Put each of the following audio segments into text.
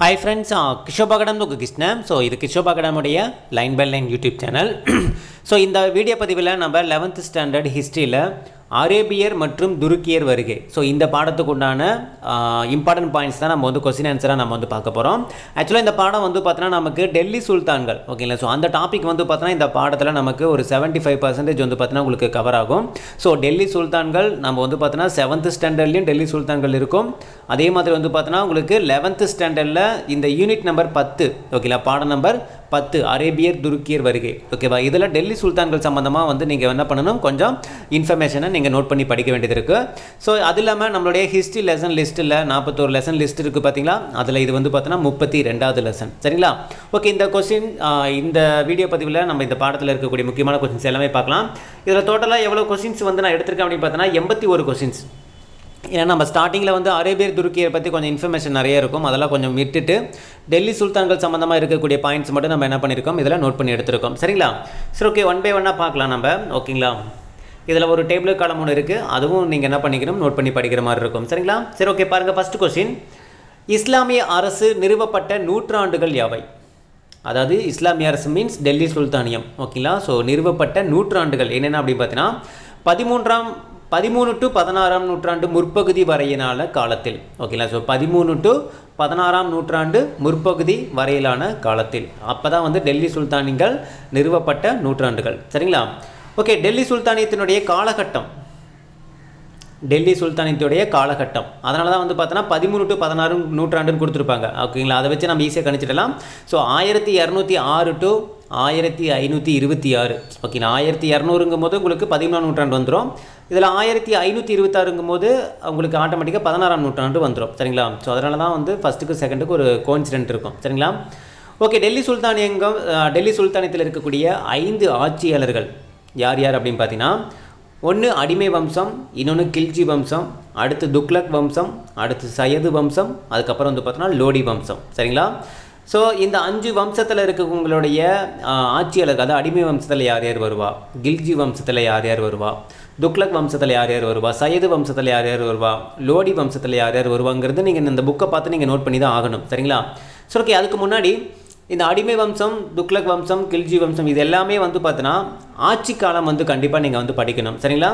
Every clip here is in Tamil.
ஹாய் ஃப்ரெண்ட்ஸ் கிஷோபாகடம் உங்கள் கிருஷ்ணன் ஸோ இது கிஷோபாகடமுடைய line by line YouTube channel so இந்த வீடியோ பதிவில் நம்ம லெவன்த் ஸ்டாண்டர்ட் ஹிஸ்ட்ரியில் அரேபியர் மற்றும் துருக்கியர் வருகை ஸோ இந்த பாடத்துக்கு உண்டான இம்பார்ட்டன்ட் பாயிண்ட்ஸ் தான் நம்ம வந்து கொஸ்டின் ஆன்சராக நம்ம வந்து பார்க்க போகிறோம் ஆக்சுவலாக இந்த பாடம் வந்து பார்த்தோன்னா நமக்கு டெல்லி சுல்தான்கள் ஓகேங்களா ஸோ அந்த டாபிக் வந்து பார்த்தோன்னா இந்த பாடத்தில் நமக்கு ஒரு செவன்ட்டி ஃபைவ் பர்சன்டேஜ் வந்து பார்த்தோன்னா உங்களுக்கு கவர் ஆகும் ஸோ டெல்லி சுல்தான்கள் நம்ம வந்து பார்த்தோன்னா செவன்த் ஸ்டாண்டர்ட்லேயும் டெல்லி சுல்தான்கள் இருக்கும் அதே மாதிரி வந்து பார்த்தோன்னா உங்களுக்கு லெவன்த்து ஸ்டாண்டர்டில் இந்த யூனிட் நம்பர் பத்து ஓகேங்களா பாடம் நம்பர் பத்து அரேபியர் துருக்கியர் வருகை ஓகேவா இதில் டெல்லி சுல்தான்கள் சம்மந்தமாக வந்து நீங்கள் என்ன பண்ணணும் கொஞ்சம் இன்ஃபர்மேஷனை நீங்கள் நோட் பண்ணி படிக்க வேண்டியது இருக்குது ஸோ அது இல்லாமல் நம்மளுடைய ஹிஸ்ட்ரி லெசன் லிஸ்ட்டில் நாற்பத்தோரு லெசன் லிஸ்ட் இருக்குது பார்த்தீங்களா அதில் இது வந்து பார்த்தோன்னா முப்பத்தி ரெண்டாவது லெசன் சரிங்களா ஓகே இந்த கொஸ்டின் இந்த வீடியோ பதிவில் நம்ம இந்த பாடத்தில் இருக்கக்கூடிய முக்கியமான கொஸ்டின்ஸ் எல்லாமே பார்க்கலாம் இதில் டோட்டலாக எவ்வளோ கொஸ்டின்ஸ் வந்து நான் எடுத்திருக்கேன் அப்படின்னு பார்த்தோன்னா எண்பத்தி ஒரு கொஸ்டின்ஸ் ஏன்னா நம்ம ஸ்டார்டிங்கில் வந்து அரேபியர் துருக்கியர் பற்றி கொஞ்சம் இன்ஃபர்மேஷன் நிறைய இருக்கும் அதெல்லாம் கொஞ்சம் விட்டுட்டு டெல்லி சுல்தான்கள் சம்மந்தமாக இருக்கக்கூடிய பாயிண்ட்ஸ் மட்டும் நம்ம என்ன பண்ணியிருக்கோம் இதில் நோட் பண்ணி எடுத்திருக்கோம் சரிங்களா சரி ஓகே ஒன் பை ஒன்னாக பார்க்கலாம் நம்ம ஓகேங்களா இதில் ஒரு டேபிள் காலம் ஒன்று இருக்குது அதுவும் நீங்கள் என்ன பண்ணிக்கணும் நோட் பண்ணி படிக்கிற மாதிரி இருக்கும் சரிங்களா சரி ஓகே பாருங்கள் ஃபஸ்ட் கொஸ்டின் இஸ்லாமிய அரசு நிறுவப்பட்ட நூற்றாண்டுகள் யாவை அதாவது இஸ்லாமிய அரசு மீன்ஸ் டெல்லி சுல்தானியம் ஓகேங்களா ஸோ நிறுவப்பட்ட நூற்றாண்டுகள் என்னென்ன அப்படின்னு பார்த்தீங்கன்னா பதிமூன்றாம் பதிமூணு டு பதினாறாம் நூற்றாண்டு முற்பகுதி வரையிலான காலத்தில் ஓகேங்களா ஸோ பதிமூணு டு பதினாறாம் நூற்றாண்டு முற்பகுதி வரையிலான காலத்தில் அப்போ தான் வந்து டெல்லி சுல்தானிகள் நிறுவப்பட்ட நூற்றாண்டுகள் சரிங்களா ஓகே டெல்லி சுல்தானியத்தினுடைய காலகட்டம் டெல்லி சுல்தானியத்துடைய காலகட்டம் அதனால தான் வந்து பார்த்தோன்னா பதிமூணு டு பதினாறு நூற்றாண்டுன்னு கொடுத்துருப்பாங்க ஓகேங்களா அதை வச்சு நம்ம ஈஸியாக கணிச்சிடலாம் ஸோ ஆயிரத்தி இரநூத்தி ஆறு டு ஆயிரத்தி ஐநூற்றி இருபத்தி ஆறு ஓகேங்களா ஆயிரத்தி இரநூறுங்கும் போது உங்களுக்கு பதிமூணாம் நூற்றாண்டு வந்துடும் இதில் ஆயிரத்தி ஐநூற்றி இருபத்தாறுங்கும் போது உங்களுக்கு ஆட்டோமேட்டிக்காக பதினாறாம் நூற்றாண்டு வந்துடும் சரிங்களா ஸோ அதனால தான் வந்து ஃபஸ்ட்டுக்கு செகண்டுக்கு ஒரு கோயின்சிடென்ட் இருக்கும் சரிங்களா ஓகே டெல்லி சுல்தானியங்கம் டெல்லி சுல்தானியத்தில் இருக்கக்கூடிய ஐந்து ஆட்சியாளர்கள் யார் யார் அப்படின்னு பார்த்தீங்கன்னா ஒன்று அடிமை வம்சம் இன்னொன்று கில்ஜி வம்சம் அடுத்து துக்லக் வம்சம் அடுத்து சையது வம்சம் அதுக்கப்புறம் வந்து பார்த்தோன்னா லோடி வம்சம் சரிங்களா ஸோ இந்த அஞ்சு வம்சத்தில் இருக்கவங்களுடைய ஆட்சியாளர்கள் அதாவது அடிமை வம்சத்தில் யார் யார் வருவா கில்ஜி வம்சத்தில் யார் யார் வருவா துக்லக் வம்சத்தில் யார் யார் வருவா சையது வம்சத்தில் யார் யார் வருவா லோடி வம்சத்தில் யார் யார் வருவாங்கிறது நீங்கள் இந்த புக்கை பார்த்து நீங்கள் நோட் பண்ணி தான் ஆகணும் சரிங்களா ஸோ ஓகே அதுக்கு முன்னாடி இந்த அடிமை வம்சம் துக்லக் வம்சம் கில்ஜி வம்சம் இது எல்லாமே வந்து பார்த்தீங்கன்னா ஆட்சி காலம் வந்து கண்டிப்பாக நீங்கள் வந்து படிக்கணும் சரிங்களா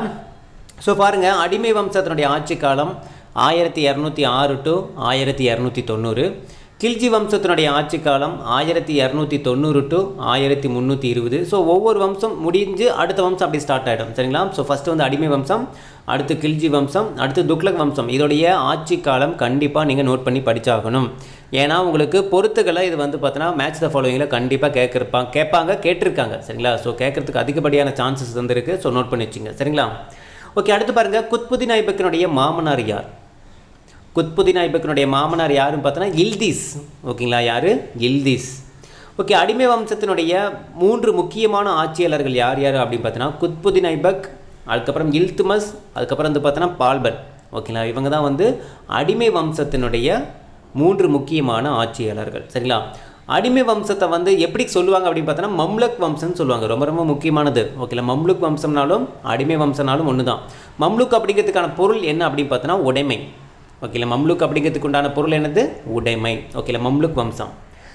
ஸோ பாருங்கள் அடிமை வம்சத்தினுடைய ஆட்சி காலம் ஆயிரத்தி இரநூத்தி ஆறு டு ஆயிரத்தி இரநூத்தி தொண்ணூறு கில்ஜி வம்சத்தினுடைய ஆட்சி காலம் ஆயிரத்தி இரநூத்தி தொண்ணூறு டு ஆயிரத்தி முந்நூற்றி இருபது ஸோ ஒவ்வொரு வம்சம் முடிஞ்சு அடுத்த வம்சம் அப்படி ஸ்டார்ட் ஆகிடும் சரிங்களா ஸோ ஃபஸ்ட்டு வந்து அடிமை வம்சம் அடுத்து கில்ஜி வம்சம் அடுத்து துக்லக் வம்சம் இதோடைய ஆட்சி காலம் கண்டிப்பாக நீங்கள் நோட் பண்ணி படித்தாகணும் ஏன்னா உங்களுக்கு பொறுத்துக்களை இது வந்து பார்த்தோன்னா மேட்ச் த ஃபாலோவிங்கில் கண்டிப்பாக கேட்குறப்பாங்க கேட்பாங்க கேட்டிருக்காங்க சரிங்களா ஸோ கேட்குறதுக்கு அதிகப்படியான சான்சஸ் வந்துருக்கு ஸோ நோட் பண்ணி வச்சுங்க சரிங்களா ஓகே அடுத்து பாருங்கள் குத்புதீன் ஐபக்கினுடைய மாமனார் யார் குத்புதீன் ஐபக்கினுடைய மாமனார் யாருன்னு பார்த்தோன்னா இல்தீஸ் ஓகேங்களா யார் இல்தீஸ் ஓகே அடிமை வம்சத்தினுடைய மூன்று முக்கியமான ஆட்சியாளர்கள் யார் யார் அப்படின்னு பார்த்தோன்னா குத்புதீன் ஐபக் அதுக்கப்புறம் இல்துமஸ் அதுக்கப்புறம் வந்து பார்த்தோன்னா பால்பன் ஓகேங்களா இவங்க தான் வந்து அடிமை வம்சத்தினுடைய மூன்று முக்கியமான ஆட்சியாளர்கள் சரிங்களா அடிமை வம்சத்தை வந்து எப்படி சொல்லுவாங்க அப்படின்னு பார்த்தோன்னா மம்லுக் வம்சம்னு சொல்லுவாங்க ரொம்ப ரொம்ப முக்கியமானது ஓகேல மம்லுக் வம்சம்னாலும் அடிமை வம்சம்னாலும் ஒன்று தான் மம்லுக் அப்படிங்கிறதுக்கான பொருள் என்ன அப்படின்னு பார்த்தோன்னா உடைமை ஓகேல மம்லுக் அப்படிங்கிறதுக்கு உண்டான பொருள் என்னது உடைமை ஓகேல மம்லுக் வம்சம்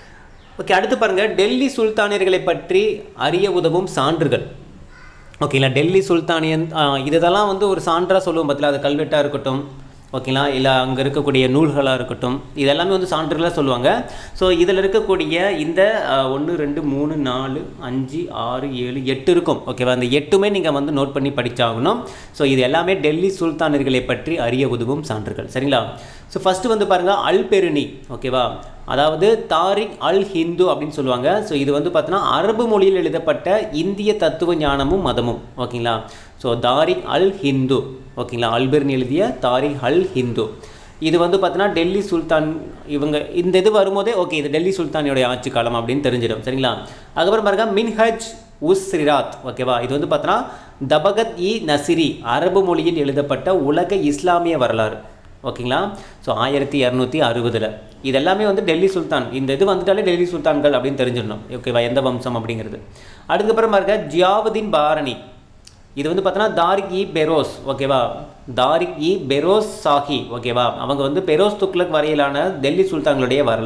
ஓகே அடுத்து பாருங்கள் டெல்லி சுல்தானியர்களை பற்றி அறிய உதவும் சான்றுகள் ஓகேங்களா டெல்லி சுல்தானியன் இதெல்லாம் வந்து ஒரு சான்றாக சொல்லுவோம் பார்த்தீங்களா அது கல்வெட்டாக இருக்கட்டும் ஓகேங்களா இல்லை அங்கே இருக்கக்கூடிய நூல்களாக இருக்கட்டும் இதெல்லாமே வந்து சான்றுகளாக சொல்லுவாங்க ஸோ இதில் இருக்கக்கூடிய இந்த ஒன்று ரெண்டு மூணு நாலு அஞ்சு ஆறு ஏழு எட்டு இருக்கும் ஓகேவா அந்த எட்டுமே நீங்கள் வந்து நோட் பண்ணி படித்தாகணும் ஸோ இது எல்லாமே டெல்லி சுல்தானர்களை பற்றி அறிய உதவும் சான்றுகள் சரிங்களா ஸோ ஃபஸ்ட்டு வந்து பாருங்கள் அல் பெருனி ஓகேவா அதாவது தாரிக் அல் ஹிந்து அப்படின்னு சொல்லுவாங்க ஸோ இது வந்து பார்த்தோன்னா அரபு மொழியில் எழுதப்பட்ட இந்திய தத்துவ ஞானமும் மதமும் ஓகேங்களா ஸோ தாரிக் அல் ஹிந்து ஓகேங்களா அல்பெர்னி எழுதிய தாரிக் அல் ஹிந்து இது வந்து பார்த்தீங்கன்னா டெல்லி சுல்தான் இவங்க இந்த இது வரும்போதே ஓகே இது டெல்லி சுல்தானியோடைய ஆட்சி காலம் அப்படின்னு தெரிஞ்சிடும் சரிங்களா அதுக்கப்புறம் பாருங்க மின்ஹஜ் உஸ் சிராத் ஓகேவா இது வந்து பார்த்தோன்னா தபகத் இ நசிரி அரபு மொழியில் எழுதப்பட்ட உலக இஸ்லாமிய வரலாறு ஓகேங்களா ஸோ ஆயிரத்தி இரநூத்தி அறுபதில் இது எல்லாமே வந்து டெல்லி சுல்தான் இந்த இது வந்துட்டாலே டெல்லி சுல்தான்கள் அப்படின்னு தெரிஞ்சிடணும் ஓகேவா எந்த வம்சம் அப்படிங்கிறது அதுக்கப்புறம் பாருங்க ஜியாவுதீன் பாரணி இது வந்து பார்த்தோன்னா தாரிக் இ பெரோஸ் ஓகேவா தாரிக் இ பெரோஸ் சாஹி ஓகேவா அவங்க வந்து பெரோஸ் துக்லக் வரையிலான டெல்லி சுல்தான்களுடைய வரலாறு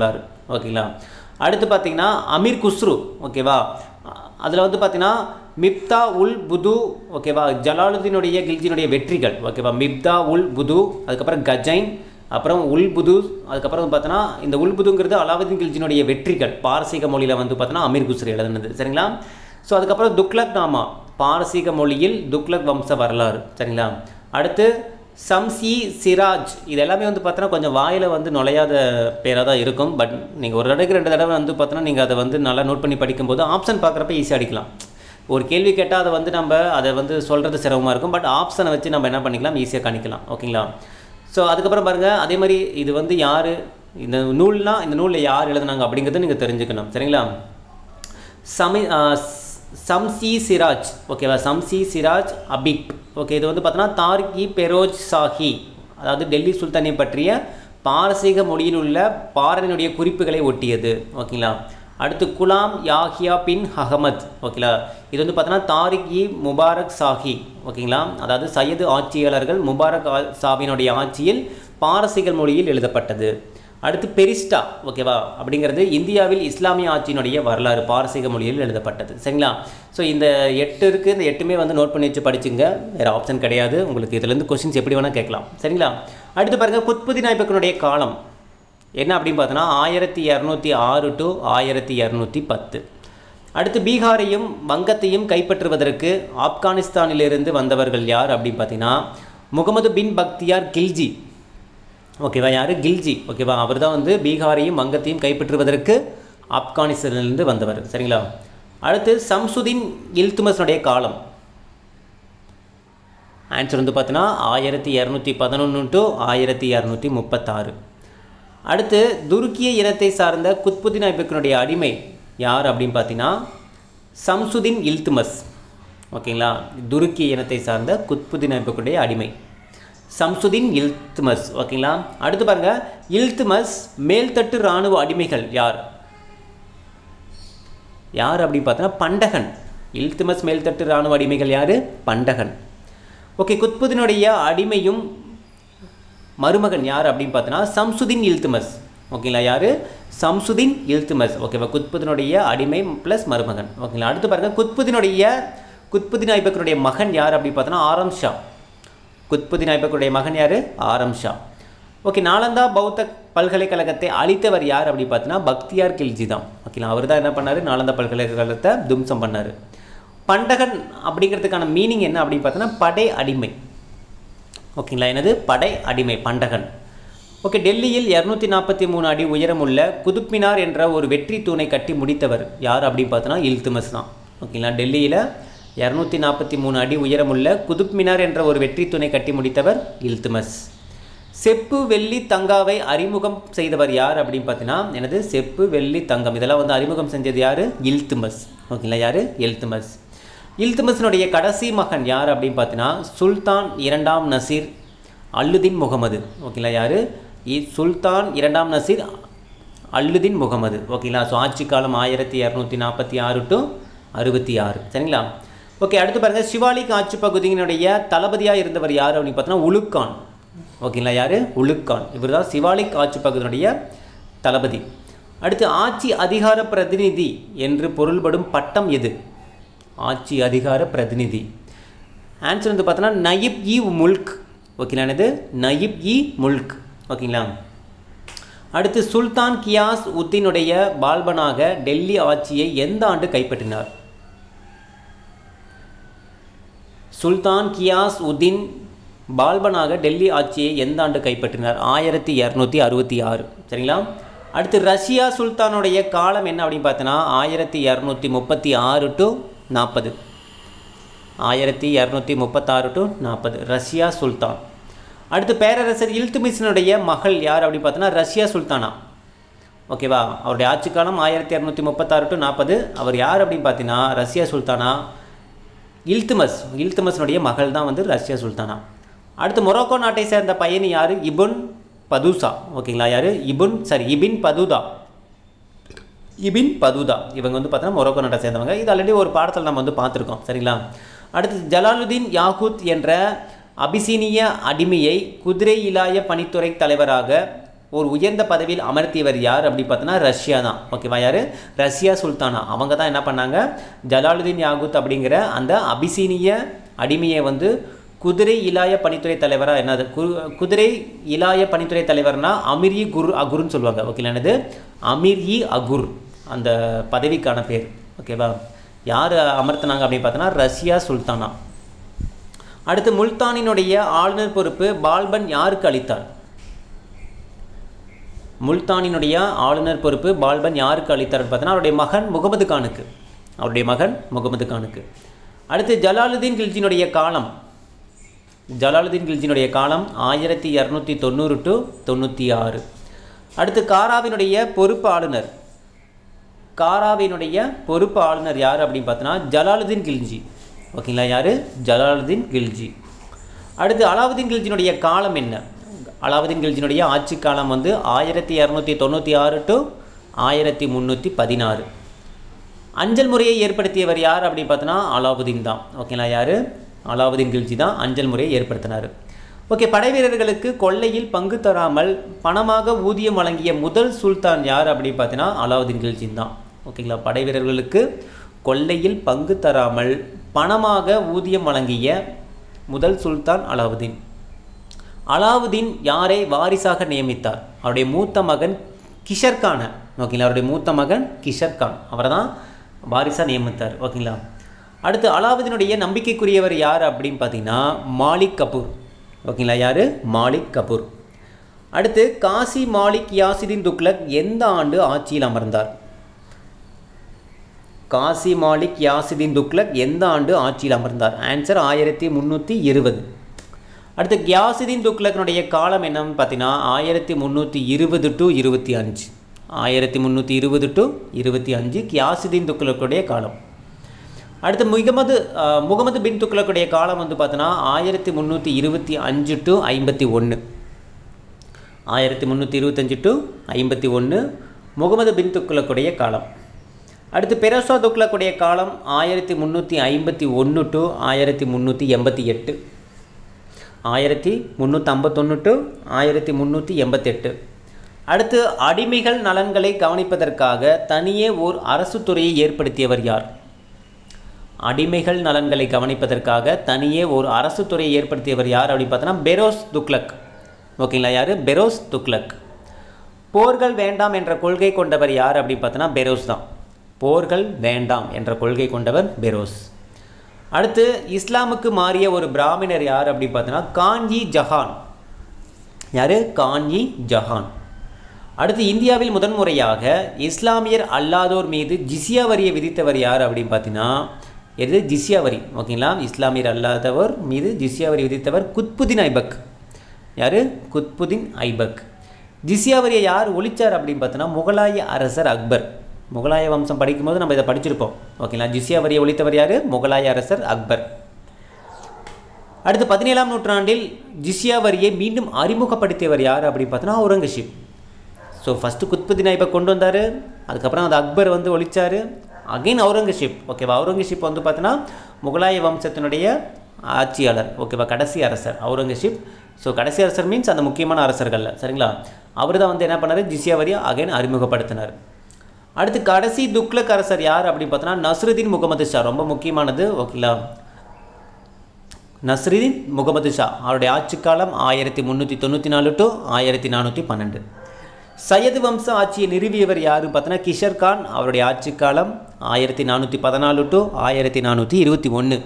ஓகேங்களா அடுத்து பார்த்தீங்கன்னா அமீர் குஸ்ரு ஓகேவா அதில் வந்து பார்த்தீங்கன்னா மிப்தா உல் புது ஓகேவா ஜலாலுதீனுடைய கில்ஜினுடைய வெற்றிகள் ஓகேவா மிப்தா உல் புது அதுக்கப்புறம் கஜைன் அப்புறம் உல் புது அதுக்கப்புறம் வந்து பார்த்தோன்னா இந்த உல் புதுங்கிறது அலாவுதீன் கில்ஜினுடைய வெற்றிகள் பாரசீக மொழியில் வந்து பார்த்தோன்னா அமீர் குஸ்ரு எழுதுனது சரிங்களா ஸோ அதுக்கப்புறம் துக்லக் நாமா பாரசீக மொழியில் துக்லக் வம்ச வரலாறு சரிங்களா அடுத்து சம்சி சிராஜ் இது எல்லாமே வந்து பார்த்தோன்னா கொஞ்சம் வாயில் வந்து நுழையாத பேராக தான் இருக்கும் பட் நீங்கள் ஒரு தடவைக்கு ரெண்டு தடவை வந்து பார்த்தோன்னா நீங்கள் அதை வந்து நல்லா நோட் பண்ணி படிக்கும்போது ஆப்ஷன் பார்க்குறப்ப ஈஸியாக அடிக்கலாம் ஒரு கேள்வி கேட்டால் அதை வந்து நம்ம அதை வந்து சொல்கிறது சிரமமாக இருக்கும் பட் ஆப்ஷனை வச்சு நம்ம என்ன பண்ணிக்கலாம் ஈஸியாக கணிக்கலாம் ஓகேங்களா ஸோ அதுக்கப்புறம் பாருங்கள் அதே மாதிரி இது வந்து யார் இந்த நூல்னா இந்த நூலில் யார் எழுதுனாங்க அப்படிங்கிறத நீங்கள் தெரிஞ்சுக்கணும் சரிங்களா சமி சம்சி சிராஜ் ஓகேவா சம்சி சிராஜ் அபிக் ஓகே இது வந்து பார்த்தோன்னா தார்கி பெரோஜ் சாஹி அதாவது டெல்லி சுல்தானை பற்றிய பாரசீக மொழியில் உள்ள பாரனுடைய குறிப்புகளை ஒட்டியது ஓகேங்களா அடுத்து குலாம் யாஹியா பின் அகமத் ஓகேங்களா இது வந்து பார்த்தோன்னா தாரிக் இ முபாரக் சாஹி ஓகேங்களா அதாவது சையது ஆட்சியாளர்கள் முபாரக் ஆ- சாஹினுடைய ஆட்சியில் பாரசீக மொழியில் எழுதப்பட்டது அடுத்து பெரிஸ்டா ஓகேவா அப்படிங்கிறது இந்தியாவில் இஸ்லாமிய ஆட்சியினுடைய வரலாறு பாரசீக மொழியில் எழுதப்பட்டது சரிங்களா ஸோ இந்த எட்டு இருக்குது இந்த எட்டுமே வந்து நோட் பண்ணி வச்சு படிச்சுங்க வேறு ஆப்ஷன் கிடையாது உங்களுக்கு இதுலேருந்து கொஸ்டின்ஸ் எப்படி வேணால் கேட்கலாம் சரிங்களா அடுத்து பாருங்கள் குத்புதீன் ஐபக்கனுடைய காலம் என்ன அப்படின்னு பார்த்தோன்னா ஆயிரத்தி இரநூத்தி ஆறு டு ஆயிரத்தி இரநூத்தி பத்து அடுத்து பீகாரையும் வங்கத்தையும் கைப்பற்றுவதற்கு ஆப்கானிஸ்தானிலிருந்து வந்தவர்கள் யார் அப்படின்னு பார்த்தீங்கன்னா முகமது பின் பக்தியார் கில்ஜி ஓகேவா யார் கில்ஜி ஓகேவா அவர் தான் வந்து பீகாரையும் வங்கத்தையும் கைப்பற்றுவதற்கு ஆப்கானிஸ்தானிலிருந்து வந்தவர் சரிங்களா அடுத்து சம்சுதீன் இல்துமஸனுடைய காலம் ஆன்சர் வந்து பார்த்தீங்கன்னா ஆயிரத்தி இரநூத்தி பதினொன்று டு ஆயிரத்தி இரநூத்தி முப்பத்தாறு அடுத்து துருக்கிய இனத்தை சார்ந்த குத்புதீன் ஐபக்கினுடைய அடிமை யார் அப்படின்னு பார்த்தீங்கன்னா சம்சுதீன் இல்துமஸ் ஓகேங்களா துருக்கிய இனத்தை சார்ந்த குத்புதீன் ஐபக்குடைய அடிமை சம்சுதீன் இல்துமஸ் ஓகேங்களா அடுத்து பாருங்க இல்துமஸ் மேல்தட்டு இராணுவ அடிமைகள் யார் யார் அப்படின்னு பார்த்தோன்னா பண்டகன் இல்துமஸ் மேல்தட்டு இராணுவ அடிமைகள் யார் பண்டகன் ஓகே குத்புதீனுடைய அடிமையும் மருமகன் யார் அப்படின்னு பார்த்தோன்னா சம்சுதீன் இல்துமஸ் ஓகேங்களா யார் சம்சுதீன் இல்துமஸ் ஓகேவா குத்புதீனுடைய அடிமை ப்ளஸ் மருமகன் ஓகேங்களா அடுத்து பாருங்க குத்புதீனுடைய குத்புதீன் ஐபக்கருடைய மகன் யார் அப்படின்னு பார்த்தோன்னா ஆரம் ஷா குத்புதீன் ஐபக்கருடைய மகன் யார் ஆரம் ஷா ஓகே நாலந்தா பௌத்த பல்கலைக்கழகத்தை அழித்தவர் யார் அப்படின்னு பார்த்தீங்கன்னா பக்தியார் கில்ஜி தான் ஓகேங்களா அவர் தான் என்ன பண்ணார் நாலந்தா பல்கலைக்கழகத்தை தும்சம் பண்ணார் பண்டகன் அப்படிங்கிறதுக்கான மீனிங் என்ன அப்படின்னு பார்த்தோன்னா படை அடிமை ஓகேங்களா என்னது படை அடிமை பண்டகன் ஓகே டெல்லியில் இரநூத்தி நாற்பத்தி மூணு அடி உயரமுள்ள குதுப் மினார் என்ற ஒரு வெற்றி தூணை கட்டி முடித்தவர் யார் அப்படின்னு பார்த்தோன்னா இல்துமஸ் தான் ஓகேங்களா டெல்லியில் இரநூத்தி நாற்பத்தி மூணு அடி உயரமுள்ள குதுப் மினார் என்ற ஒரு வெற்றி தூணை கட்டி முடித்தவர் இல்துமஸ் செப்பு வெள்ளி தங்காவை அறிமுகம் செய்தவர் யார் அப்படின்னு பார்த்தீங்கன்னா எனது செப்பு வெள்ளி தங்கம் இதெல்லாம் வந்து அறிமுகம் செஞ்சது யார் இல்துமஸ் ஓகேங்களா யார் இல்துமஸ் இல்துமஸினுடைய கடைசி மகன் யார் அப்படின்னு பார்த்தீங்கன்னா சுல்தான் இரண்டாம் நசீர் அல்லுதீன் முகமது ஓகேங்களா யார் சுல்தான் இரண்டாம் நசீர் அல்லுதீன் முகமது ஓகேங்களா ஸோ ஆட்சி காலம் ஆயிரத்தி இரநூத்தி நாற்பத்தி ஆறு டு அறுபத்தி ஆறு சரிங்களா ஓகே அடுத்து பாருங்கள் சிவாலிக் ஆட்சி பகுதியினுடைய தளபதியாக இருந்தவர் யார் அப்படின்னு பார்த்தோன்னா உலுக்கான் ஓகேங்களா யார் உலுக்கான் இவர் தான் சிவாலிக் ஆட்சி பகுதியினுடைய தளபதி அடுத்து ஆட்சி அதிகார பிரதிநிதி என்று பொருள்படும் பட்டம் எது ஆட்சி அதிகார பிரதிநிதி ஆன்சர் வந்து பார்த்தோன்னா நயிப் இ முல்க் ஓகேங்களா என்னது நயிப் இ முல்க் ஓகேங்களா அடுத்து சுல்தான் கியாஸ் உத்தினுடைய பால்பனாக டெல்லி ஆட்சியை எந்த ஆண்டு கைப்பற்றினார் சுல்தான் கியாஸ் உத்தின் பால்பனாக டெல்லி ஆட்சியை எந்த ஆண்டு கைப்பற்றினார் ஆயிரத்தி இரநூத்தி அறுபத்தி ஆறு சரிங்களா அடுத்து ரஷ்யா சுல்தானுடைய காலம் என்ன அப்படின்னு பார்த்தோன்னா ஆயிரத்தி இரநூத்தி முப்பத்தி ஆறு டு நாற்பது ஆயிரத்தி இரநூத்தி முப்பத்தாறு டு நாற்பது ரஷ்யா சுல்தான் அடுத்து பேரரசர் இல்துமிஸினுடைய மகள் யார் அப்படின்னு பார்த்தோன்னா ரஷ்யா சுல்தானா ஓகேவா அவருடைய ஆட்சி காலம் ஆயிரத்தி இரநூத்தி முப்பத்தாறு டு நாற்பது அவர் யார் அப்படின்னு பார்த்தீங்கன்னா ரஷ்யா சுல்தானா இல்துமஸ் இல்துமஸினுடைய மகள் தான் வந்து ரஷ்யா சுல்தானா அடுத்து மொரோக்கோ நாட்டை சேர்ந்த பையன் யார் இபுன் பதுசா ஓகேங்களா யார் இபுன் சாரி இபின் பதுதா இபின் பதுதா இவங்க வந்து பார்த்தோன்னா மொரோக்கோ நாட்டை சேர்ந்தவங்க இது ஆல்ரெடி ஒரு பாடத்தில் நம்ம வந்து பார்த்துருக்கோம் சரிங்களா அடுத்து ஜலாலுதீன் யாகூத் என்ற அபிசீனிய அடிமையை குதிரை இலாய பணித்துறை தலைவராக ஒரு உயர்ந்த பதவியில் அமர்த்தியவர் யார் அப்படி பார்த்தோன்னா ரஷ்யா தான் ஓகேவா யார் ரஷ்யா சுல்தானா அவங்க தான் என்ன பண்ணாங்க ஜலாலுதீன் யாகுத் அப்படிங்கிற அந்த அபிசீனிய அடிமையை வந்து குதிரை இலாய பணித்துறை தலைவராக என்னது கு- குதிரை இலாய பணித்துறை தலைவர்னா அமீர் இ குரு அகுர்னு சொல்லுவாங்க ஓகேங்களா என்னது அமீர் இ அகுர் அந்த பதவிக்கான பேர் ஓகேவா யார் அமர்த்தினாங்க அப்படின்னு பார்த்தோன்னா ரஷ்யா சுல்தானா அடுத்து முல்தானினுடைய ஆளுநர் பொறுப்பு பால்பன் யாருக்கு அளித்தார் முல்தானினுடைய ஆளுநர் பொறுப்பு பால்பன் யாருக்கு அளித்தார் பார்த்தோன்னா அவருடைய மகன் முகமது கானுக்கு அவருடைய மகன் முகமது கானுக்கு அடுத்து ஜலாலுதீன் கில்ஜினுடைய காலம் ஜலாலுதீன் கில்ஜினுடைய காலம் ஆயிரத்தி இரநூத்தி தொண்ணூறு டு தொண்ணூற்றி ஆறு அடுத்து காராவினுடைய பொறுப்பு ஆளுநர் காராவினுடைய பொறுப்பு ஆளுநர் யார் அப்படின்னு பார்த்தோன்னா ஜலாலுதீன் கில்ஜி ஓகேங்களா யார் ஜலாலுதீன் கில்ஜி அடுத்து அலாவுதீன் கில்ஜினுடைய காலம் என்ன அலாவுதீன் கில்ஜினுடைய ஆட்சி காலம் வந்து ஆயிரத்தி இரநூத்தி தொண்ணூற்றி ஆறு டு ஆயிரத்தி முந்நூற்றி பதினாறு அஞ்சல் முறையை ஏற்படுத்தியவர் யார் அப்படின்னு பார்த்தோன்னா அலாவுதீன் தான் ஓகேங்களா யார் அலாவுதீன் கில்ஜி தான் அஞ்சல் முறையை ஏற்படுத்தினார் ஓகே படை வீரர்களுக்கு கொள்ளையில் பங்கு தராமல் பணமாக ஊதியம் வழங்கிய முதல் சுல்தான் யார் அப்படின்னு பார்த்தீங்கன்னா அலாவுதீன் கில்ஜின் தான் ஓகேங்களா படை வீரர்களுக்கு கொள்ளையில் பங்கு தராமல் பணமாக ஊதியம் வழங்கிய முதல் சுல்தான் அலாவுதீன் அலாவுதீன் யாரை வாரிசாக நியமித்தார் அவருடைய மூத்த மகன் கிஷர்கானை ஓகேங்களா அவருடைய மூத்த மகன் கிஷர்கான் அவரை தான் வாரிசாக நியமித்தார் ஓகேங்களா அடுத்து அலாவுதீனுடைய நம்பிக்கைக்குரியவர் யார் அப்படின்னு பார்த்தீங்கன்னா மாலிக் கபூர் ஓகேங்களா யார் மாலிக் கபூர் அடுத்து காசி மாலிக் யாசிதீன் துக்ளக் எந்த ஆண்டு ஆட்சியில் அமர்ந்தார் காசி மாலிக் யாசிதீன் துக்ளக் எந்த ஆண்டு ஆட்சியில் அமர்ந்தார் ஆன்சர் ஆயிரத்தி முந்நூற்றி இருபது அடுத்து கியாசுதீன் துக்ளக்னுடைய காலம் என்னன்னு பார்த்தீங்கன்னா ஆயிரத்தி முந்நூற்றி இருபது டு இருபத்தி அஞ்சு ஆயிரத்தி முந்நூற்றி இருபது டு இருபத்தி அஞ்சு கியாசுதீன் துக்ளக்குடைய காலம் அடுத்து முகமது அஹ், முகமது பின் துக்ளக்குடைய காலம் வந்து பார்த்தோன்னா ஆயிரத்தி முந்நூற்றி இருபத்தி அஞ்சு டு ஐம்பத்தி ஒன்று ஆயிரத்தி முந்நூற்றி இருபத்தஞ்சு டு ஐம்பத்தி ஒன்று முகமது பின் துக்ளக்குடைய காலம் அடுத்து பெரோசா துக்ளக்குடைய காலம் ஆயிரத்தி முந்நூற்றி ஐம்பத்தி ஒன்று டு ஆயிரத்தி முந்நூற்றி எண்பத்தி எட்டு ஆயிரத்தி முந்நூற்றி ஐம்பத்தொன்று டு ஆயிரத்தி முந்நூற்றி எண்பத்தெட்டு அடுத்து அடிமைகள் நலன்களை கவனிப்பதற்காக தனியே ஓர் அரசு துறையை ஏற்படுத்தியவர் யார் அடிமைகள் நலன்களை கவனிப்பதற்காக தனியே ஒரு அரசு துறையை ஏற்படுத்தியவர் யார் அப்படின்னு பார்த்தோன்னா பெரோஸ் துக்ளக் ஓகேங்களா யார் பெரோஸ் துக்ளக் போர்கள் வேண்டாம் என்ற கொள்கை கொண்டவர் யார் அப்படின்னு பார்த்தோன்னா பெரோஸ் தான் போர்கள் வேண்டாம் என்ற கொள்கை கொண்டவர் பெரோஸ் அடுத்து இஸ்லாமுக்கு மாறிய ஒரு பிராமணர் யார் அப்படின்னு பார்த்தோன்னா காஞ்சி ஜஹான் யார் காஞ்சி ஜஹான் அடுத்து இந்தியாவில் முதன்முறையாக இஸ்லாமியர் அல்லாதோர் மீது ஜிஸ்யா வரியை விதித்தவர் யார் அப்படின்னு பார்த்தீங்கன்னா எது ஜிஸ்யா வரி ஓகேங்களா இஸ்லாமியர் அல்லாதவர் மீது ஜிஸ்யா வரி விதித்தவர் குத்புதீன் ஐபக் யார் குத்புதீன் ஐபக் ஜிஸ்யா வரியை யார் ஒழிச்சார் அப்படின்னு பார்த்தோன்னா முகலாய அரசர் அக்பர் முகலாய வம்சம் படிக்கும்போது நம்ம இதை படிச்சிருப்போம் ஓகேங்களா ஜிஸ்யா வரியை ஒழித்தவர் யார் முகலாய அரசர் அக்பர் அடுத்து பதினேழாம் நூற்றாண்டில் ஜிஸ்யா வரியை மீண்டும் அறிமுகப்படுத்தியவர் யார் அப்படின்னு பார்த்தோன்னா அவுரங்கசீப் ஸோ ஃபஸ்ட்டு குத்புதீன் ஐபக் கொண்டு வந்தார் அதுக்கப்புறம் அது அக்பர் வந்து ஒழிச்சார் அகைன் அவுரங்கசீப் ஓகேவா அவுரங்கசீப் வந்து பார்த்தீங்கன்னா முகலாய வம்சத்தினுடைய ஆட்சியாளர் ஓகேவா கடைசி அரசர் அவுரங்கசீப் ஸோ கடைசி அரசர் மீன்ஸ் அந்த முக்கியமான அரசர்கள்ல சரிங்களா அவர் தான் வந்து என்ன பண்ணார் ஜிஸ்யா வரியை அகைன் அறிமுகப்படுத்தினார் அடுத்து கடைசி துக்ளக் அரசர் யார் அப்படின்னு பார்த்தோன்னா நஸ்ருதீன் முகமது ஷா ரொம்ப முக்கியமானது ஓகேங்களா நஸ்ருதீன் முகமது ஷா அவருடைய ஆட்சி காலம் ஆயிரத்தி முந்நூற்றி தொண்ணூற்றி நாலு டு ஆயிரத்தி நானூற்றி பன்னெண்டு சையது வம்ச ஆட்சியை நிறுவியவர் யாருன்னு பார்த்தோன்னா கிஷர் கான் அவருடைய ஆட்சி காலம் ஆயிரத்தி நானூற்றி பதினாலு டு ஆயிரத்தி நானூற்றி இருபத்தி ஒன்று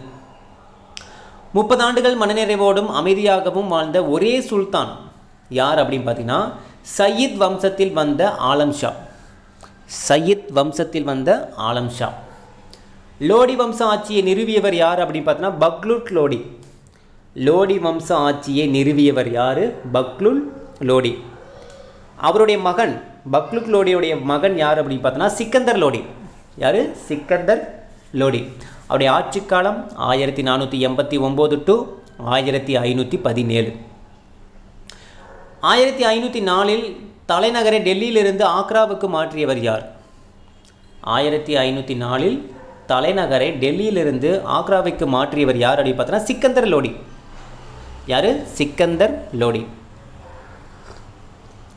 முப்பது ஆண்டுகள் மனநிறைவோடும் அமைதியாகவும் வாழ்ந்த ஒரே சுல்தான் யார் அப்படின்னு பார்த்தீங்கன்னா சயீத் வம்சத்தில் வந்த ஆலம் ஷா சயீத் வம்சத்தில் வந்த ஆலம் ஷா லோடி வம்ச ஆட்சியை நிறுவியவர் யார் அப்படின்னு பார்த்தோன்னா பக்லுட் லோடி லோடி வம்ச ஆட்சியை நிறுவியவர் யார் பக்லுல் லோடி அவருடைய மகன் பக்லுக் லோடியுடைய மகன் யார் அப்படின்னு பார்த்தோன்னா சிக்கந்தர் லோடி யார் சிக்கந்தர் லோடி அவருடைய ஆட்சி காலம் ஆயிரத்தி நானூற்றி எண்பத்தி ஒம்பது டு ஆயிரத்தி ஐநூற்றி பதினேழு ஆயிரத்தி ஐநூற்றி நாலில் தலைநகரை டெல்லியிலிருந்து ஆக்ராவுக்கு மாற்றியவர் யார் ஆயிரத்தி ஐநூற்றி நாலில் தலைநகரை டெல்லியிலிருந்து ஆக்ராவுக்கு மாற்றியவர் யார் அப்படின்னு பார்த்தோன்னா சிக்கந்தர் லோடி யார் சிக்கந்தர் லோடி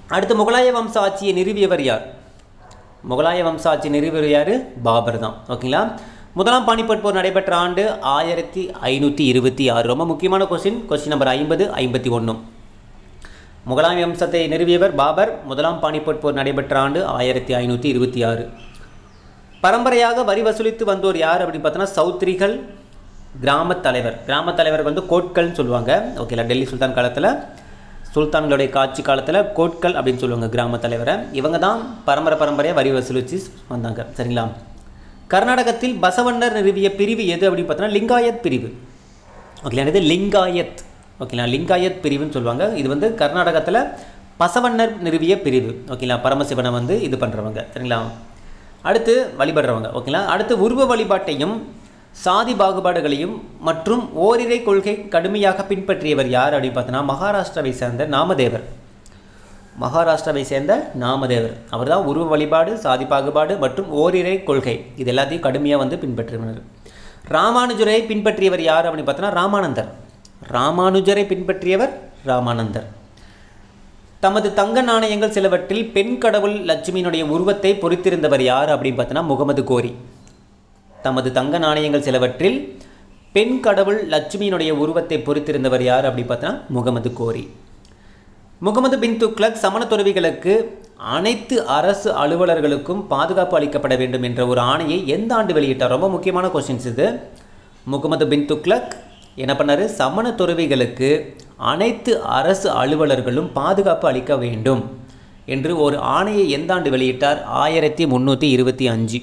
அடுத்து முகலாய வம்ச ஆட்சியை நிறுவியவர் யார் முகலாய வம்ச ஆட்சி நிறுவியவர் யார் பாபர் தான் ஓகேங்களா முதலாம் பானிபட் போர் நடைபெற்ற ஆண்டு ஆயிரத்தி ஐநூற்றி இருபத்தி ஆறு ரொம்ப முக்கியமான கொஸ்டின் கொஸ்டின் நம்பர் ஐம்பது ஐம்பத்தி ஒன்றும் முகலாய வம்சத்தை நிறுவியவர் பாபர் முதலாம் பானிபட் போர் நடைபெற்ற ஆண்டு ஆயிரத்தி ஐநூற்றி இருபத்தி ஆறு பரம்பரையாக வரி வசூலித்து வந்தோர் யார் அப்படின்னு பார்த்தோன்னா சௌத்ரிகள் கிராமத் தலைவர் கிராமத் தலைவர் வந்து கோட்கள்னு சொல்லுவாங்க ஓகேங்களா டெல்லி சுல்தான் காலத்தில் சுல்தான்களுடைய காட்சி காலத்தில் கோட்கள் அப்படின்னு சொல்லுவாங்க கிராம தலைவரை இவங்க தான் பரம்பரை பரம்பரையாக வரி வசூலித்து வந்தாங்க சரிங்களா கர்நாடகத்தில் பசவண்ணர் நிறுவிய பிரிவு எது அப்படின்னு பார்த்தோன்னா லிங்காயத் பிரிவு ஓகேங்களா இது லிங்காயத் ஓகேங்களா லிங்காயத் பிரிவுன்னு சொல்லுவாங்க இது வந்து கர்நாடகத்தில் பசவண்ணர் நிறுவிய பிரிவு ஓகேங்களா பரமசிவனை வந்து இது பண்ணுறவங்க சரிங்களா அடுத்து வழிபடுறவங்க ஓகேங்களா அடுத்து உருவ வழிபாட்டையும் சாதி பாகுபாடுகளையும் மற்றும் ஓரிரை கொள்கை கடுமையாக பின்பற்றியவர் யார் அப்படின்னு பார்த்தோன்னா மகாராஷ்டிராவை சேர்ந்த நாமதேவர் மகாராஷ்டிராவை சேர்ந்த நாமதேவர் அவர் தான் உருவ வழிபாடு சாதி பாகுபாடு மற்றும் ஓரிரை கொள்கை இது எல்லாத்தையும் கடுமையாக வந்து பின்பற்றினார் ராமானுஜரை பின்பற்றியவர் யார் அப்படின்னு பார்த்தோன்னா ராமானந்தர் ராமானுஜரை பின்பற்றியவர் ராமானந்தர் தமது தங்க நாணயங்கள் சிலவற்றில் பெண் கடவுள் லட்சுமியினுடைய உருவத்தை பொறித்திருந்தவர் யார் அப்படின்னு பார்த்தோன்னா முகமது கோரி தமது தங்க நாணயங்கள் சிலவற்றில் பெண் கடவுள் லட்சுமியினுடைய உருவத்தை பொறித்திருந்தவர் யார் அப்படி பார்த்தோன்னா முகமது கோரி முகமது பின் துக்ளக் சமண துறவிகளுக்கு அனைத்து அரசு அலுவலர்களுக்கும் பாதுகாப்பு அளிக்கப்பட வேண்டும் என்ற ஒரு ஆணையை எந்த ஆண்டு வெளியிட்டார் ரொம்ப முக்கியமான கொஸ்டின்ஸ் இது முகமது பின் துக்ளக் என்ன பண்ணார் சமண துறவிகளுக்கு அனைத்து அரசு அலுவலர்களும் பாதுகாப்பு அளிக்க வேண்டும் என்று ஒரு ஆணையை எந்த ஆண்டு வெளியிட்டார் ஆயிரத்தி முந்நூற்றி இருபத்தி அஞ்சு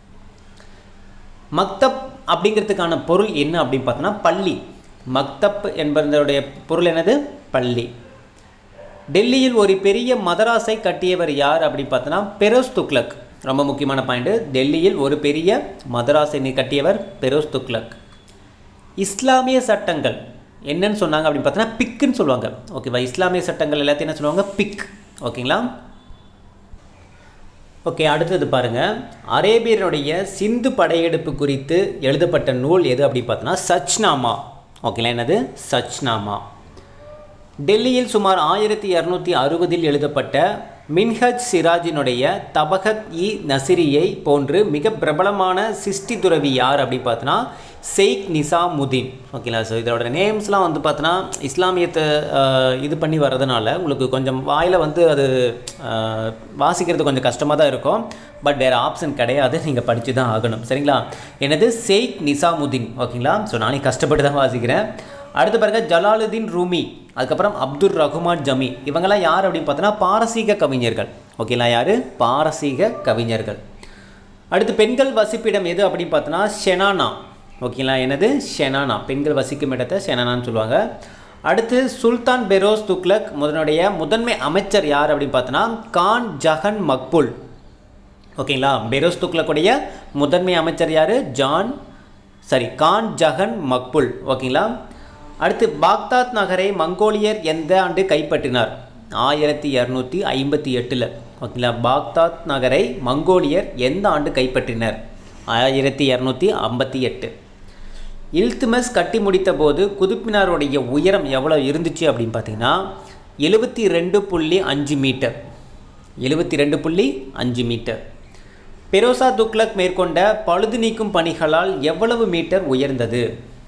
மக்தப் அப்படிங்கிறதுக்கான பொருள் என்ன அப்படின்னு பார்த்தோன்னா பள்ளி மக்தப் என்பதனுடைய பொருள் என்னது பள்ளி டெல்லியில் ஒரு பெரிய மதராஸை கட்டியவர் யார் அப்படின்னு பார்த்தோன்னா பெரோஸ் துக்லக் ரொம்ப முக்கியமான பாயிண்ட் டெல்லியில் ஒரு பெரிய மதராஸை கட்டியவர் பெரோஸ் துக்லக் இஸ்லாமிய சட்டங்கள் என்னன்னு சொன்னாங்க அப்படின்னு பார்த்தோன்னா பிக்குன்னு சொல்லுவாங்க ஓகேவா இஸ்லாமிய சட்டங்கள் எல்லாத்தையும் என்ன சொல்லுவாங்க பிக் ஓகேங்களா ஓகே அடுத்தது பாருங்கள் அரேபியருடைய சிந்து படையெடுப்பு குறித்து எழுதப்பட்ட நூல் எது அப்படி பார்த்தோன்னா சச்நாமா ஓகேங்களா என்னது சச்நாமா டெல்லியில் சுமார் ஆயிரத்தி இரநூத்தி அறுபதில் எழுதப்பட்ட மின்ஹஜ் சிராஜினுடைய தபகத் இ நசிரியை போன்று மிக பிரபலமான சிஷ்டி துறவி யார் அப்படி பார்த்தோன்னா செய்க் நிசாமுதீன் ஓகேங்களா ஸோ இதோட நேம்ஸ்லாம் வந்து பார்த்தோன்னா இஸ்லாமியத்தை ஆஹ், இது பண்ணி வர்றதுனால உங்களுக்கு கொஞ்சம் வாயில் வந்து அது ஆஹ், வாசிக்கிறது கொஞ்சம் கஷ்டமாக தான் இருக்கும் பட் வேறு ஆப்ஷன் கிடையாது நீங்கள் படித்து தான் ஆகணும் சரிங்களா எனது செய்க் நிசாமுதீன் ஓகேங்களா ஸோ நானே கஷ்டப்பட்டு தான் வாசிக்கிறேன் அடுத்து பாருங்க ஜலாலுதீன் ரூமி அதுக்கப்புறம் அப்துல் ரகுமான் ஜமி இவங்கெல்லாம் யார் அப்படின்னு பார்த்தோன்னா பாரசீக கவிஞர்கள் ஓகேங்களா யார் பாரசீக கவிஞர்கள் அடுத்து பெண்கள் வசிப்பிடம் எது அப்படின்னு பார்த்தோன்னா ஷெனானா ஓகேங்களா என்னது ஷெனானா பெண்கள் வசிக்கும் இடத்தை ஷெனானான்னு சொல்லுவாங்க அடுத்து சுல்தான் பெரோஸ் துக்லக் முதனுடைய முதன்மை அமைச்சர் யார் அப்படின்னு பார்த்தோன்னா கான் ஜஹன் மக்புல் ஓகேங்களா பெரோஸ் துக்லக்குடைய முதன்மை அமைச்சர் யார் ஜான் சரி கான் ஜஹன் மக்புல் ஓகேங்களா அடுத்து பாக்தாத் நகரை மங்கோலியர் எந்த ஆண்டு கைப்பற்றினார் ஆயிரத்தி இரநூத்தி ஐம்பத்தி எட்டில் ஓகேங்களா பாக்தாத் நகரை மங்கோலியர் எந்த ஆண்டு கைப்பற்றினர் ஆயிரத்தி இரநூத்தி ஐம்பத்தி எட்டு இல்துமஸ் கட்டி முடித்தபோது குதுப்பினாருடைய உயரம் எவ்வளோ இருந்துச்சு அப்படின்னு பார்த்தீங்கன்னா எழுபத்தி ரெண்டு புள்ளி அஞ்சு மீட்டர் எழுபத்தி ரெண்டு புள்ளி அஞ்சு மீட்டர் பெரோசா துக்லக் மேற்கொண்ட பழுது நீக்கும் பணிகளால் எவ்வளவு மீட்டர் உயர்ந்தது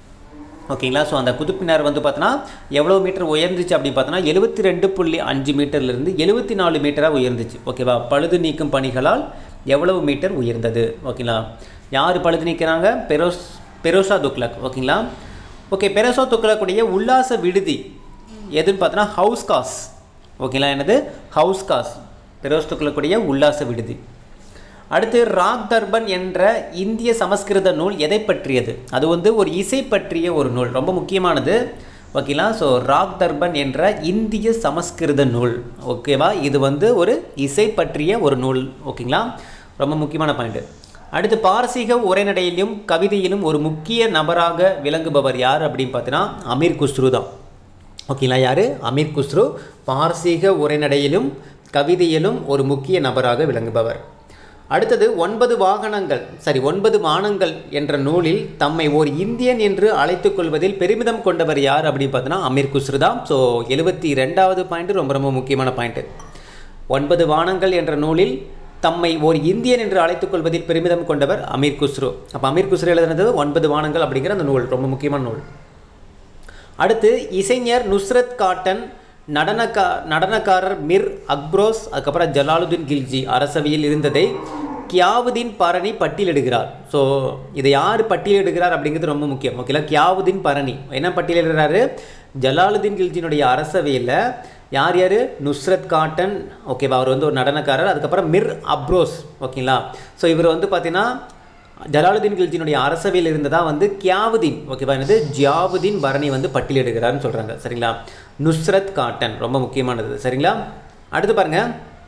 ஓகேங்களா ஸோ அந்த குதுப்பினார் வந்து பார்த்தோன்னா எவ்வளோ மீட்டர் உயர்ந்துச்சு அப்படி பார்த்தோன்னா எழுபத்தி ரெண்டு புள்ளி அஞ்சு மீட்டர்லேருந்து எழுபத்தி நாலு மீட்டராக உயர்ந்துச்சு ஓகேவா பழுது நீக்கும் பணிகளால் எவ்வளவு மீட்டர் உயர்ந்தது ஓகேங்களா யார் பழுது நீக்கிறாங்க பெரோஸ் பெரோசா துக்லக் ஓகேங்களா ஓகே பெரோசா துக்லக்குடைய உல்லாச விடுதி எதுன்னு பார்த்தோன்னா ஹவுஸ் காஸ் ஓகேங்களா என்னது ஹவுஸ் காஸ் பெரோஸ் துக்லக்குடைய உல்லாச விடுதி அடுத்து ராக் தர்பன் என்ற இந்திய சமஸ்கிருத நூல் எதை பற்றியது அது வந்து ஒரு இசை பற்றிய ஒரு நூல் ரொம்ப முக்கியமானது ஓகேங்களா ஸோ ராக் தர்பன் என்ற இந்திய சமஸ்கிருத நூல் ஓகேவா இது வந்து ஒரு இசை பற்றிய ஒரு நூல் ஓகேங்களா ரொம்ப முக்கியமான பாயிண்ட் அடுத்து பாரசீக உரைநடையிலும் கவிதையிலும் ஒரு முக்கிய நபராக விளங்குபவர் யார் அப்படின்னு பார்த்தீங்கன்னா அமீர் குஸ்ரு தான் ஓகேங்களா யார் அமீர் குஸ்ரு பாரசீக உரைநடையிலும் கவிதையிலும் ஒரு முக்கிய நபராக விளங்குபவர் அடுத்தது ஒன்பது வாகனங்கள் சரி ஒன்பது வானங்கள் என்ற நூலில் தம்மை ஓர் இந்தியன் என்று அழைத்துக் கொள்வதில் பெருமிதம் கொண்டவர் யார் அப்படின்னு பார்த்தோன்னா அமீர் குஸ்ரு தான் ஸோ எழுபத்தி ரெண்டாவது பாயிண்ட் ரொம்ப ரொம்ப முக்கியமான பாயிண்ட்டு ஒன்பது வானங்கள் என்ற நூலில் தம்மை ஒரு இந்தியன் என்று அழைத்துக் கொள்வதில் பெருமிதம் கொண்டவர் அமீர் குஸ்ரு அப்போ அமீர் குஸ்ரு எழுதுனது ஒன்பது வானங்கள் அப்படிங்கிற அந்த நூல் ரொம்ப முக்கியமான நூல் அடுத்து இசைஞர் நுஸ்ரத் காட்டன் நடனக்கா நடனக்காரர் மிர் அக்ப்ரோஸ் அதுக்கப்புறம் ஜலாலுதீன் கில்ஜி அரசவையில் இருந்ததை கியாவுதீன் பரணி பட்டியலிடுகிறார் ஸோ இதை யார் பட்டியலிடுகிறார் அப்படிங்கிறது ரொம்ப முக்கியம் ஓகேங்களா கியாவுதீன் பரணி என்ன பட்டியலிடுறாரு ஜலாலுதீன் கில்ஜினுடைய அரசவையில் யார் யார் நுஸ்ரத் காட்டன் ஓகேவா அவர் வந்து ஒரு நடனக்காரர் அதுக்கப்புறம் மிர் அப்ரோஸ் ஓகேங்களா ஸோ இவர் வந்து பார்த்தீங்கன்னா ஜலாலுதீன் கில்ஜினுடைய அரசவையில் இருந்ததா வந்து கியாவுதீன் ஓகேவா என்னது ஜியாவுதீன் பரணி வந்து பட்டியலிடுகிறார்னு சொல்கிறாங்க சரிங்களா நுஸ்ரத் காட்டன் ரொம்ப முக்கியமானது சரிங்களா அடுத்து பாருங்க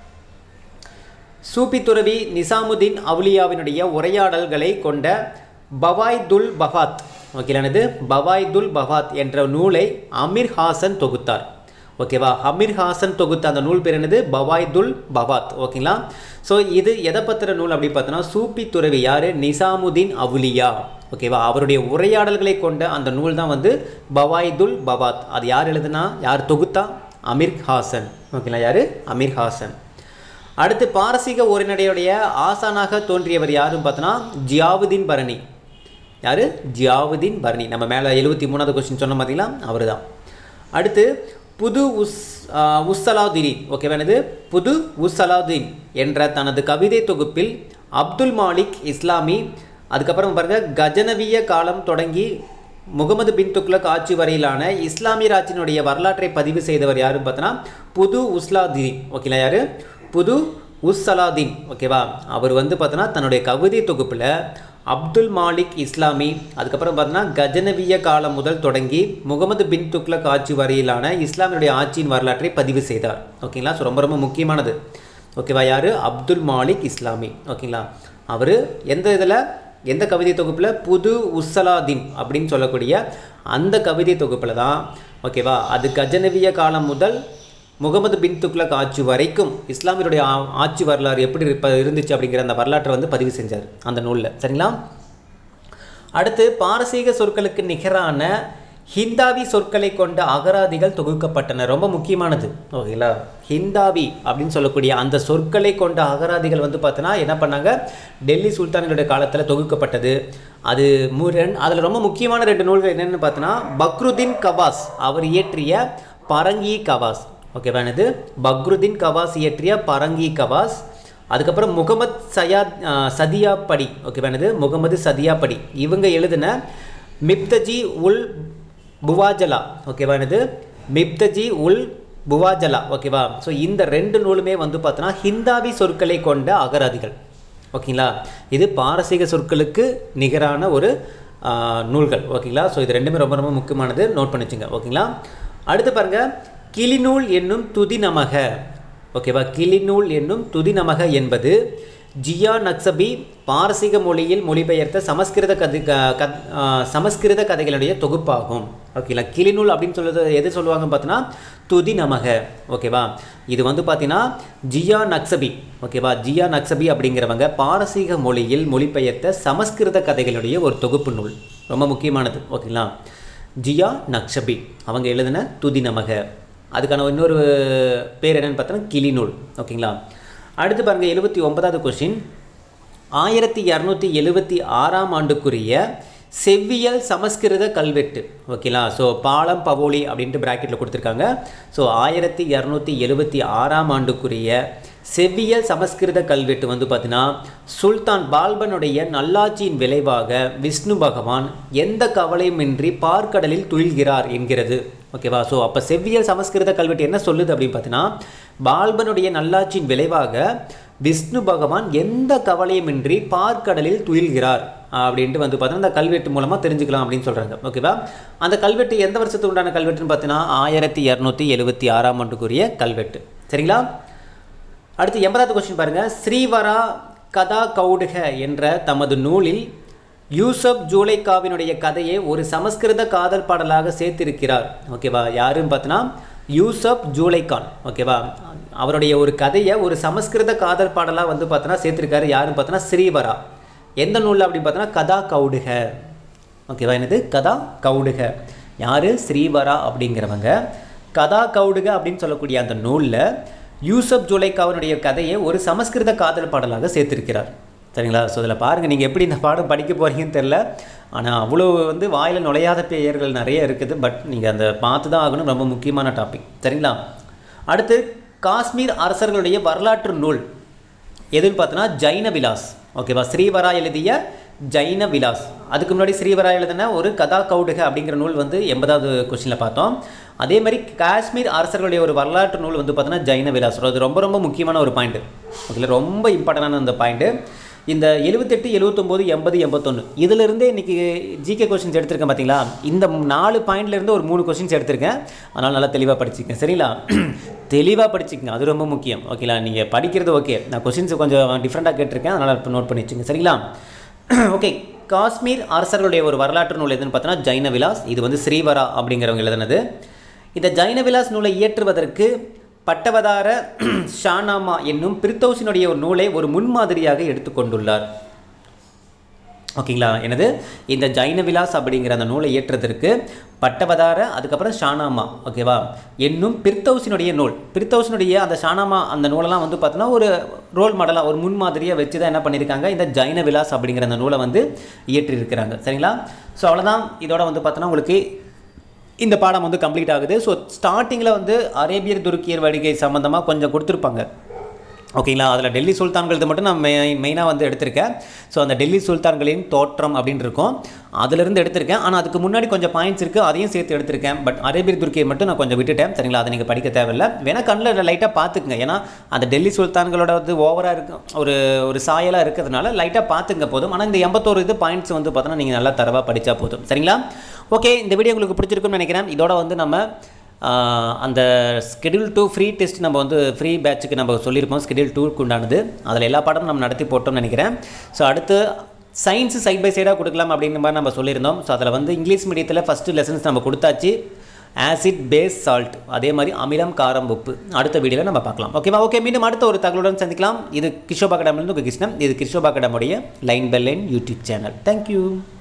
சூபி துறவி நிசாமுதீன் அவுலியாவினுடைய உரையாடல்களை கொண்ட பவாய்துல் பஃபாத் ஓகேலானது பவாய்துல் பஃபாத் என்ற நூலை அமீர் ஹாசன் தொகுத்தார் ஓகேவா அமீர் ஹாசன் தொகுத்த அந்த நூல் பேர் என்னது பவாய்துல் பவாத் ஓகேங்களா ஸோ இது எதை பத்திர நூல் அப்படி பார்த்தோன்னா சூப்பி துறவி யார் நிசாமுதீன் அவுலியா ஓகேவா அவருடைய உரையாடல்களை கொண்ட அந்த நூல் தான் வந்து பவாய்துல் பவாத் அது யார் எழுதுனா யார் தொகுத்தா அமீர் ஹாசன் ஓகேங்களா யார் அமீர் ஹாசன் அடுத்து பாரசீக உரைநடையுடைய ஆசானாக தோன்றியவர் யாருன்னு பார்த்தோன்னா ஜியாவுதீன் பரணி யார் ஜியாவுதீன் பரணி நம்ம மேலே எழுபத்தி மூணாவது கொஸ்டின் சொன்ன பார்த்தீங்களா அவர் தான் அடுத்து புது உஸ் உஸ்ஸலாதீன் ஓகேவா என்னது புது உஸ்ஸலாதீன் என்ற தனது கவிதை தொகுப்பில் அப்துல் மாலிக் இஸ்லாமி அதுக்கப்புறம் பாருங்க கஜனவிய காலம் தொடங்கி முகமது பின் துக்லக் ஆட்சி வரையிலான இஸ்லாமிய ஆட்சியினுடைய வரலாற்றை பதிவு செய்தவர் யாருன்னு பார்த்தோன்னா புது உஸ்லாதீன் ஓகேங்களா யார் புது உஸ்ஸலாதீன் ஓகேவா அவர் வந்து பார்த்தோன்னா தன்னுடைய கவிதை தொகுப்பில் அப்துல் மாலிக் இஸ்லாமி அதுக்கப்புறம் பார்த்தோன்னா கஜனவிய காலம் முதல் தொடங்கி முகமது பின் துக்லக் ஆட்சி வரையிலான இஸ்லாமியுடைய ஆட்சியின் வரலாற்றை பதிவு செய்தார் ஓகேங்களா ஸோ ரொம்ப ரொம்ப முக்கியமானது ஓகேவா யார் அப்துல் மாலிக் இஸ்லாமி ஓகேங்களா அவர் எந்த இதில் எந்த கவிதை தொகுப்பில் புது உஸ்ஸலாதீன் அப்படின்னு சொல்லக்கூடிய அந்த கவிதை தொகுப்பில் தான் ஓகேவா அது கஜனவிய காலம் முதல் முகமது பின் துக்லக் ஆட்சி வரைக்கும் இஸ்லாமியருடைய ஆ- ஆட்சி வரலாறு எப்படி இருப்ப இருந்துச்சு அப்படிங்கிற அந்த வரலாற்றை வந்து பதிவு செஞ்சார் அந்த நூலில் சரிங்களா அடுத்து பாரசீக சொற்களுக்கு நிகரான ஹிந்தாவி சொற்களை கொண்ட அகராதிகள் தொகுக்கப்பட்டன ரொம்ப முக்கியமானது ஓகேங்களா ஹிந்தாவி அப்படின்னு சொல்லக்கூடிய அந்த சொற்களை கொண்ட அகராதிகள் வந்து பார்த்தோன்னா என்ன பண்ணாங்க டெல்லி சுல்தான்களுடைய காலத்தில் தொகுக்கப்பட்டது அது மு ரெண்டு அதில் ரொம்ப முக்கியமான ரெண்டு நூல்கள் என்னென்னு பார்த்தோன்னா பக்ருதீன் கவாஸ் அவர் இயற்றிய பரங்கி கவாஸ் ஓகேவா என்னது பக்ருதீன் கவாஸ் இயற்றிய பரங்கி கவாஸ் அதுக்கப்புறம் முகமது சயாத் அஹ், சதியா படி ஓகேவா என்னது முகமது சதியா படி இவங்க எழுதின மிப்தஜி உல் புவாஜலா ஓகேவா என்னது மிப்தஜி உல் புவாஜலா ஓகேவா ஸோ இந்த ரெண்டு நூலுமே வந்து பார்த்தோன்னா ஹிந்தாவி சொற்களை கொண்ட அகராதிகள் ஓகேங்களா இது பாரசீக சொற்களுக்கு நிகரான ஒரு ஆஹ், நூல்கள் ஓகேங்களா ஸோ இது ரெண்டுமே ரொம்ப ரொம்ப முக்கியமானது நோட் பண்ணி வச்சுங்க ஓகேங்களா அடுத்து பாருங்க கிளிநூல் என்னும் துதி நமக ஓகேவா கிளிநூல் என்னும் துதி நமக என்பது ஜியா நக்சபி பாரசீக மொழியில் மொழிபெயர்த்த சமஸ்கிருத கதை க- கத்- ஆஹ், சமஸ்கிருத கதைகளுடைய தொகுப்பாகும் ஓகேங்களா கிளிநூல் அப்படின்னு சொல்றது எது சொல்லுவாங்க பார்த்தீங்கன்னா துதி நமக ஓகேவா இது வந்து பார்த்தீங்கன்னா ஜியா நக்சபி ஓகேவா ஜியா நக்சபி அப்படிங்கிறவங்க பாரசீக மொழியில் மொழிபெயர்த்த சமஸ்கிருத கதைகளுடைய ஒரு தொகுப்பு நூல் ரொம்ப முக்கியமானது ஓகேங்களா ஜியா நக்ஷபி அவங்க எழுதின துதி நமக அதுக்கான இன்னொரு பேர் என்னன்னு பார்த்தோன்னா கிளிநூல் ஓகேங்களா அடுத்து பாருங்க எழுபத்தி ஒன்பதாவது கொஸ்டின் ஆயிரத்தி இரநூத்தி எழுபத்தி ஆறாம் ஆண்டுக்குரிய செவ்வியல் சமஸ்கிருத கல்வெட்டு ஓகேங்களா ஸோ பாலம் பவோலி அப்படின்ட்டு ப்ராக்கெட்டில் கொடுத்துருக்காங்க ஸோ ஆயிரத்தி இரநூத்தி எழுபத்தி ஆறாம் ஆண்டுக்குரிய செவ்வியல் சமஸ்கிருத கல்வெட்டு வந்து பார்த்தீங்கன்னா சுல்தான் பால்பனுடைய நல்லாட்சியின் விளைவாக விஷ்ணு பகவான் எந்த கவலையுமின்றி பார்க்கடலில் துயில்கிறார் என்கிறது ஓகேவா ஸோ அப்போ செவ்வியல் சமஸ்கிருத கல்வெட்டு என்ன சொல்லுது அப்படின்னு பார்த்தீங்கன்னா பால்பனுடைய நல்லாட்சியின் விளைவாக விஷ்ணு பகவான் எந்த கவலையுமின்றி பார்க்கடலில் துயில்கிறார் அப்படின்ட்டு வந்து பார்த்தீங்கன்னா அந்த கல்வெட்டு மூலமாக தெரிஞ்சுக்கலாம் அப்படின்னு சொல்கிறாங்க ஓகேவா அந்த கல்வெட்டு எந்த வருஷத்துக்கு உண்டான கல்வெட்டுன்னு பார்த்தீங்கன்னா ஆயிரத்தி இரநூத்தி எழுபத்தி ஆறாம் ஆண்டுக்குரிய கல்வெட்டு சரிங்களா அடுத்து எண்பதாவது கொஸ்டின் பாருங்க ஸ்ரீவரா கதா கௌடுக என்ற தமது நூலில் யூசப் ஜூலைக்காவினுடைய கதையை ஒரு சமஸ்கிருத காதல் பாடலாக சேர்த்திருக்கிறார் ஓகேவா யாருன்னு பார்த்தோன்னா யூசப் ஜூலைகான் ஓகேவா அவருடைய ஒரு கதையை ஒரு சமஸ்கிருத காதல் பாடலாக வந்து பார்த்தோன்னா சேர்த்திருக்காரு யாருன்னு பார்த்தோன்னா ஸ்ரீவரா எந்த நூலில் அப்படின்னு பார்த்தோன்னா கதா கௌடுக ஓகேவா என்னது கதா கௌடுக யார் ஸ்ரீவரா அப்படிங்கிறவங்க கதா கௌடுக அப்படின்னு சொல்லக்கூடிய அந்த நூலில் யூசப் ஜுலைக்காவினுடைய கதையை ஒரு சமஸ்கிருத காதல் பாடலாக சேர்த்திருக்கிறார் சரிங்களா ஸோ இதில் பாருங்கள் நீங்கள் எப்படி இந்த பாடம் படிக்க போகிறீங்கன்னு தெரில ஆனால் அவ்வளோ வந்து வாயில் நுழையாத பெயர்கள் நிறைய இருக்குது பட் நீங்கள் அந்த பார்த்து தான் ஆகணும் ரொம்ப முக்கியமான டாபிக் சரிங்களா அடுத்து காஷ்மீர் அரசர்களுடைய வரலாற்று நூல் எதுன்னு பார்த்தோன்னா ஜைன விலாஸ் ஓகேவா ஸ்ரீவரா எழுதிய ஜைன விலாஸ் அதுக்கு முன்னாடி ஸ்ரீவரா எழுதின ஒரு கதா கௌடுக அப்படிங்கிற நூல் வந்து எண்பதாவது கொஸ்டினில் பார்த்தோம் அதே மாதிரி காஷ்மீர் அரசர்களுடைய ஒரு வரலாற்று நூல் வந்து பார்த்தோன்னா ஜைன விலாஸ் அது ரொம்ப ரொம்ப முக்கியமான ஒரு பாயிண்ட் ஓகேல ரொம்ப இம்பார்ட்டண்டான அந்த பாயிண்ட்டு இந்த எழுபத்தெட்டு எழுபத்தொம்போது எண்பது எண்பத்தொன்று இதிலிருந்தே இன்றைக்கி ஜிகே கொஸ்டின்ஸ் எடுத்திருக்கேன் பார்த்தீங்களா இந்த நாலு பாயிண்ட்லேருந்து ஒரு மூணு கொஸ்டின்ஸ் எடுத்திருக்கேன் அதனால் நல்லா தெளிவாக படிச்சுக்கங்க சரிங்களா தெளிவாக படிச்சுக்கங்க அது ரொம்ப முக்கியம் ஓகேங்களா நீங்கள் படிக்கிறது ஓகே நான் கொஸ்டின்ஸ் கொஞ்சம் டிஃப்ரெண்ட்டாக கேட்டிருக்கேன் அதனால் இப்போ நோட் பண்ணி வச்சுங்க சரிங்களா ஓகே காஷ்மீர் அரசர்களுடைய ஒரு வரலாற்று நூல் எதுன்னு பார்த்தோன்னா ஜைன விலாஸ் இது வந்து ஸ்ரீவரா அப்படிங்கிறவங்க எழுதுனது இந்த ஜைன விலாஸ் நூலை இயற்றுவதற்கு பட்டவதார ஷானாமா என்னும் பிரித்தோசினுடைய ஒரு நூலை ஒரு முன்மாதிரியாக எடுத்துக்கொண்டுள்ளார் ஓகேங்களா எனது இந்த ஜைன விலாஸ் அப்படிங்கிற அந்த நூலை இயற்றதற்கு பட்டவதார அதுக்கப்புறம் ஷானாமா ஓகேவா என்னும் பிர்தௌசினுடைய நூல் பிர்தௌசினுடைய அந்த ஷானாமா அந்த நூலெல்லாம் வந்து பார்த்தோன்னா ஒரு ரோல் மாடலாக ஒரு முன்மாதிரியாக வச்சு தான் என்ன பண்ணியிருக்காங்க இந்த ஜைன விலாஸ் அப்படிங்கிற அந்த நூலை வந்து இயற்றியிருக்கிறாங்க சரிங்களா ஸோ அவ்வளோதான் இதோட வந்து பார்த்தோன்னா உங்களுக்கு இந்த பாடம் வந்து கம்ப்ளீட் ஆகுது ஸோ ஸ்டார்டிங்கில் வந்து அரேபியர் துருக்கியர் வடிகை சம்மந்தமாக கொஞ்சம் கொடுத்துருப்பாங்க ஓகேங்களா அதில் டெல்லி சுல்தான்களது மட்டும் நான் மெய் மெயினாக வந்து எடுத்திருக்கேன் ஸோ அந்த டெல்லி சுல்தான்களின் தோற்றம் அப்படின்னு இருக்கும் அதிலிருந்து எடுத்திருக்கேன் ஆனால் அதுக்கு முன்னாடி கொஞ்சம் பாயிண்ட்ஸ் இருக்குது அதையும் சேர்த்து எடுத்திருக்கேன் பட் அரேபியர் துருக்கியை மட்டும் நான் கொஞ்சம் விட்டுட்டேன் சரிங்களா அதை நீங்கள் படிக்க தேவையில்லை வேணா கண்ணில் லைட்டாக பார்த்துக்குங்க ஏன்னா அந்த டெல்லி சுல்தான்களோட வந்து ஓவராக இருக்கும் ஒரு ஒரு சாயலாக இருக்கிறதுனால லைட்டாக பார்த்துங்க போதும் ஆனால் இந்த எண்பத்தோரு இது பாயிண்ட்ஸ் வந்து பார்த்தோன்னா நீங்கள் நல்லா தரவாக படித்தா போதும் சரிங்களா ஓகே இந்த வீடியோ உங்களுக்கு பிடிச்சிருக்குன்னு நினைக்கிறேன் இதோட வந்து நம்ம ஆஹ் அந்த ஸ்கெடியூல் டூ ஃப்ரீ டெஸ்ட் நம்ம வந்து ஃப்ரீ பேட்சுக்கு நம்ம சொல்லியிருப்போம் ஸ்கெடியூல் டூக்கு உண்டானது அதில் எல்லா பாடமும் நம்ம நடத்தி போட்டோம்னு நினைக்கிறேன் ஸோ அடுத்து சயின்ஸ் சைட் பை சைடாக கொடுக்கலாம் அப்படிங்கிற மாதிரி நம்ம சொல்லியிருந்தோம் ஸோ அதில் வந்து இங்கிலீஷ் மீடியத்தில் ஃபஸ்ட்டு லெசன்ஸ் நம்ம கொடுத்தாச்சு ஆசிட் பேஸ் சால்ட் அதே மாதிரி அமிலம் காரம் உப்பு அடுத்த வீடியோவில் நம்ம பார்க்கலாம் ஓகேவா ஓகே மீண்டும் அடுத்த ஒரு தகவலுடன் சந்திக்கலாம் இது கிஷோபா கடம்லேருந்து உங்கள் கிருஷ்ணன் இது கிஷோபா கடமுடைய line by line YouTube channel thank you